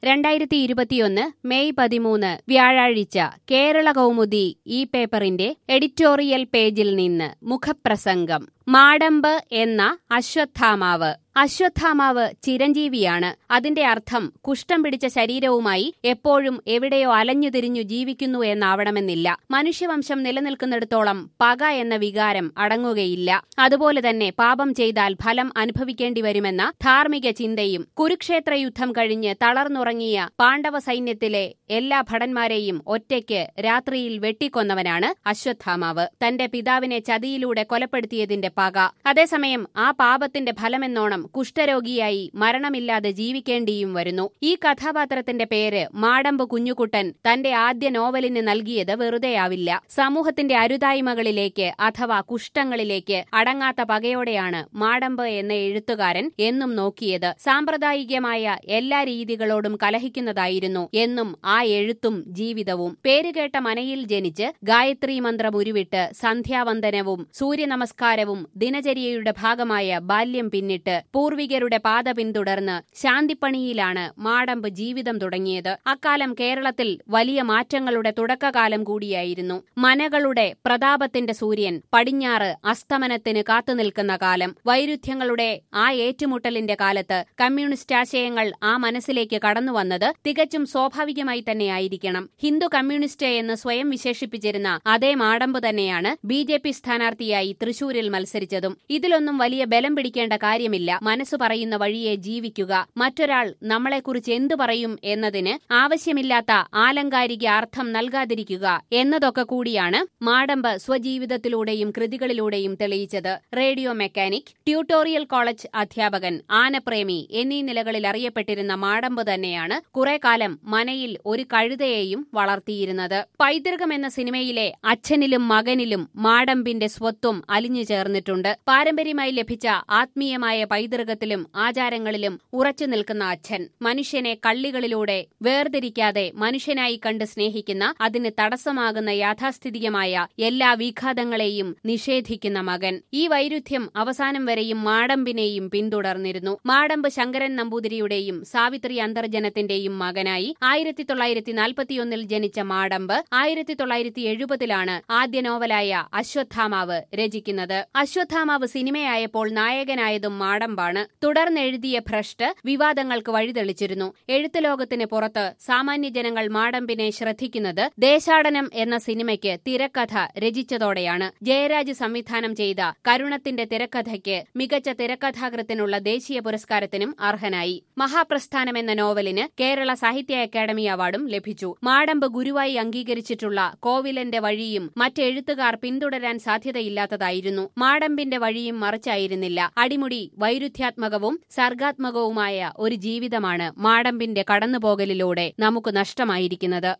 രണ്ടായിരത്തി ഇരുപത്തിയൊന്ന് മെയ് പതിമൂന്ന് വ്യാഴാഴ്ച കേരള കൗമുദി ഈ പേപ്പറിന്റെ എഡിറ്റോറിയൽ പേജിൽ നിന്ന് മുഖപ്രസംഗം മാടമ്പ് എന്ന അശ്വത്ഥാമാവ് അശ്വത്ഥാമാവ് ചിരഞ്ജീവിയാണ് അതിന്റെ അർത്ഥം കുഷ്ഠം പിടിച്ച ശരീരവുമായി എപ്പോഴും എവിടെയോ അലഞ്ഞു തിരിഞ്ഞു ജീവിക്കുന്നു എന്നാവണമെന്നില്ല മനുഷ്യവംശം നിലനിൽക്കുന്നിടത്തോളം പക എന്ന വികാരം അടങ്ങുകയില്ല അതുപോലെ തന്നെ പാപം ചെയ്താൽ ഫലം അനുഭവിക്കേണ്ടി വരുമെന്ന ധാർമ്മിക ചിന്തയും കുരുക്ഷേത്ര യുദ്ധം കഴിഞ്ഞ് തളർന്നുറങ്ങിയ പാണ്ഡവ സൈന്യത്തിലെ എല്ലാ ഭടന്മാരെയും ഒറ്റയ്ക്ക് രാത്രിയിൽ വെട്ടിക്കൊന്നവനാണ് അശ്വത്ഥാമാവ് തന്റെ പിതാവിനെ ചതിയിലൂടെ കൊലപ്പെടുത്തിയതിന്റെ പക അതേസമയം ആ പാപത്തിന്റെ ഫലമെന്നോണം കുഷ്ഠരോഗിയായി മരണമില്ലാതെ ജീവിക്കേണ്ടിയും വരുന്നു ഈ കഥാപാത്രത്തിന്റെ പേര് മാടമ്പ് കുഞ്ഞുകുട്ടൻ തന്റെ ആദ്യ നോവലിന് നൽകിയത് വെറുതെയാവില്ല സമൂഹത്തിന്റെ അരുതായ്മകളിലേക്ക് അഥവാ കുഷ്ഠങ്ങളിലേക്ക് അടങ്ങാത്ത പകയോടെയാണ് മാടമ്പ് എന്ന എഴുത്തുകാരൻ എന്നും നോക്കിയത് സാമ്പ്രദായികമായ എല്ലാ രീതികളോടും കലഹിക്കുന്നതായിരുന്നു എന്നും ആ എഴുത്തും ജീവിതവും പേരുകേട്ട മനയിൽ ജനിച്ച് ഗായത്രി മന്ത്രം ഉരുവിട്ട് സന്ധ്യാവന്ദനവും സൂര്യനമസ്കാരവും ദിനചര്യയുടെ ഭാഗമായ ബാല്യം പിന്നിട്ട് പൂർവികരുടെ പാത പിന്തുടർന്ന് ശാന്തിപ്പണിയിലാണ് മാടമ്പ് ജീവിതം തുടങ്ങിയത് അക്കാലം കേരളത്തിൽ വലിയ മാറ്റങ്ങളുടെ തുടക്കകാലം കൂടിയായിരുന്നു മനകളുടെ പ്രതാപത്തിന്റെ സൂര്യൻ പടിഞ്ഞാറ് അസ്തമനത്തിന് കാത്തുനിൽക്കുന്ന കാലം വൈരുദ്ധ്യങ്ങളുടെ ആ ഏറ്റുമുട്ടലിന്റെ കാലത്ത് കമ്മ്യൂണിസ്റ്റ് ആശയങ്ങൾ ആ മനസ്സിലേക്ക് കടന്നുവന്നത് തികച്ചും സ്വാഭാവികമായി തന്നെയായിരിക്കണം ഹിന്ദു കമ്മ്യൂണിസ്റ്റ് എന്ന് സ്വയം വിശേഷിപ്പിച്ചിരുന്ന അതേ മാടമ്പ് തന്നെയാണ് ബി ജെ പി സ്ഥാനാർത്ഥിയായി തൃശൂരിൽ മത്സരിച്ചതും ഇതിലൊന്നും വലിയ ബലം പിടിക്കേണ്ട കാര്യമില്ല മനസ്സ് പറയുന്ന വഴിയെ ജീവിക്കുക മറ്റൊരാൾ നമ്മളെക്കുറിച്ച് എന്തു പറയും എന്നതിന് ആവശ്യമില്ലാത്ത ആലങ്കാരിക അർത്ഥം നൽകാതിരിക്കുക എന്നതൊക്കെ കൂടിയാണ് മാടമ്പ് സ്വജീവിതത്തിലൂടെയും കൃതികളിലൂടെയും തെളിയിച്ചത് റേഡിയോ മെക്കാനിക് ട്യൂട്ടോറിയൽ കോളേജ് അധ്യാപകൻ ആനപ്രേമി എന്നീ നിലകളിൽ അറിയപ്പെട്ടിരുന്ന മാടമ്പ് തന്നെയാണ് കുറെ കാലം മനയിൽ ഒരു കഴുതയെയും വളർത്തിയിരുന്നത് പൈതൃകം എന്ന സിനിമയിലെ അച്ഛനിലും മകനിലും മാടമ്പിന്റെ സ്വത്വം അലിഞ്ഞു ചേർന്നിട്ടുണ്ട് പാരമ്പര്യമായി ലഭിച്ച ആത്മീയമായ പൈതൃകത്തിലും ആചാരങ്ങളിലും ഉറച്ചു നിൽക്കുന്ന അച്ഛൻ മനുഷ്യനെ കള്ളികളിലൂടെ വേർതിരിക്കാതെ മനുഷ്യനായി കണ്ട് സ്നേഹിക്കുന്ന അതിന് തടസ്സമാകുന്ന യാഥാസ്ഥിതികമായ എല്ലാ വിഘാതങ്ങളെയും നിഷേധിക്കുന്ന മകൻ ഈ വൈരുദ്ധ്യം അവസാനം വരെയും മാടമ്പിനെയും പിന്തുടർന്നിരുന്നു മാടമ്പ് ശങ്കരൻ നമ്പൂതിരിയുടെയും സാവിത്രി അന്തർജനത്തിന്റെയും മകനായി ആയിരത്തി തൊള്ളായിരത്തി നാൽപ്പത്തിയൊന്നിൽ ജനിച്ച മാടമ്പ് ആയിരത്തി തൊള്ളായിരത്തി എഴുപതിലാണ് ആദ്യ നോവലായ അശ്വത്ഥാമാവ് രചിക്കുന്നത് അശ്വത്ഥാമാവ് സിനിമയായപ്പോൾ നായകനായതും മാടമ്പാണ് തുടർന്നെഴുതിയ ഭ്രഷ്ട് വിവാദങ്ങൾക്ക് വഴിതെളിച്ചിരുന്നു എഴുത്ത് ലോകത്തിന് പുറത്ത് സാമാന്യ ജനങ്ങൾ മാടമ്പിനെ ശ്രദ്ധിക്കുന്നത് ദേശാടനം എന്ന സിനിമയ്ക്ക് തിരക്കഥ രചിച്ചതോടെയാണ് ജയരാജ് സംവിധാനം ചെയ്ത കരുണത്തിന്റെ തിരക്കഥയ്ക്ക് മികച്ച തിരക്കഥാകൃത്തിനുള്ള ദേശീയ പുരസ്കാരത്തിനും അർഹനായി മഹാപ്രസ്ഥാനം എന്ന നോവലിന് കേരള സാഹിത്യ അക്കാദമി അവാർഡും ലഭിച്ചു മാടമ്പ് ഗുരുവായി അംഗീകരിച്ചിട്ടുള്ള കോവിലന്റെ വഴിയും മറ്റെഴുത്തുകാർ പിന്തുടരാൻ സാധ്യതയില്ലാത്തതായിരുന്നു മാടമ്പിന്റെ വഴിയും മറിച്ചായിരുന്നില്ല അടിമുടി വൈരുദ്ധ്യാത്മകവും സർഗാത്മകവുമായ ഒരു ജീവിതമാണ് മാടമ്പിന്റെ കടന്നുപോകലിലൂടെ നമുക്ക് നഷ്ടമായിരിക്കുന്നത്